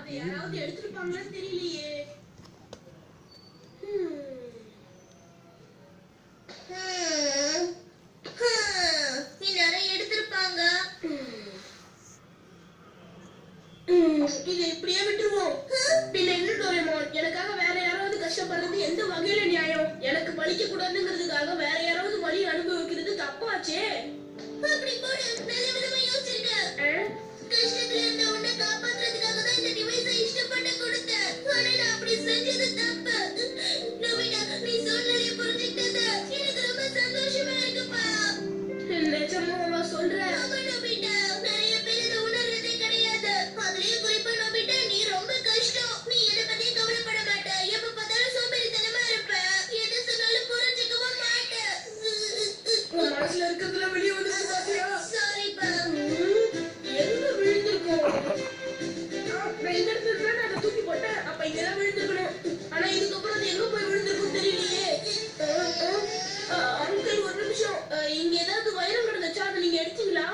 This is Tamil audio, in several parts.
அதை யாராவது எடுத்திருப்பாங்களான்னு தெரியலையே ஹம். ஹம். ஹம். இந்நேரம் எடுத்திருப்பாங்க ம், இதை இப்படியே விட்டுருவோம் பின்ன என்ன டோரேமான் எனக்காக வேற யாராவது கஷ்டப்படுறது எந்த வகையில நியாயம் எனக்கு பழிக்க கூடாதுங்கிறதுக்காக வேற யாராவது வழி அனுபவிக்கிறது தப்பாச்சே அப்படி போடு நல்ல விதமா யோசிச்சிருக்க ஆ? கஷ்டத்துல இருந்த உன்னை காப்பாத்துறதுக்காக தான் இந்த டிவைஸை இஷ்டப்பட்டு கொடுத்தேன் ஆனா நான் அப்படி செஞ்சது தப்பு நவீனா நீ சூழ்நிலையை புரிஞ்சுக்கிட்டது எனக்கு ரொம்ப சந்தோஷமா இருக்குப்பா நிஜமாவா சொல்ற ஆமா நோபிட்டா நிறைய பேர் இதை உணர்றதே கிடையாது அதுலயும் குறிப்பா நோபிட்டா நீ ரொம்ப கஷ்டம் நீ எதை பத்தியும் கவலைப்பட மாட்ட எப்ப பார்த்தாலும் சோம்பேறித்தனமா இருப்ப எது சொன்னாலும் புரிஞ்சுக்கவும் மாட்ட உன் மனசுல இருக்கிறதுல வெளியே வந்து பாத்தியா சாரிப்பா ம், எங்க விழுந்திருக்கும் ஆ, நான் இந்த இடத்துல இருந்தா நான் அதை தூக்கி போட்டேன் அப்ப இங்கதான் விழுந்திருக்கணும் ஆனா இதுக்கப்புறம் அது எங்க போய் விழுந்திருக்கும் தெரியலையே ஆ, ஆ, ஆ, அங்கிள் ஒரு நிமிஷம் ஆ, இங்க ஏதாவது வைரம் கிடந்துச்சா அதை நீங்க எடுத்தீங்களா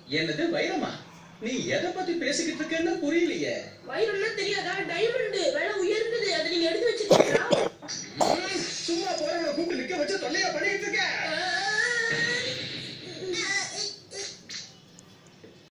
என்னது வைரமா நீ எதை பத்தி பேசிக்கிட்டு இருக்கேன்னு புரியலையே வைரம்னா தெரியாதா டைமண்ட் விலை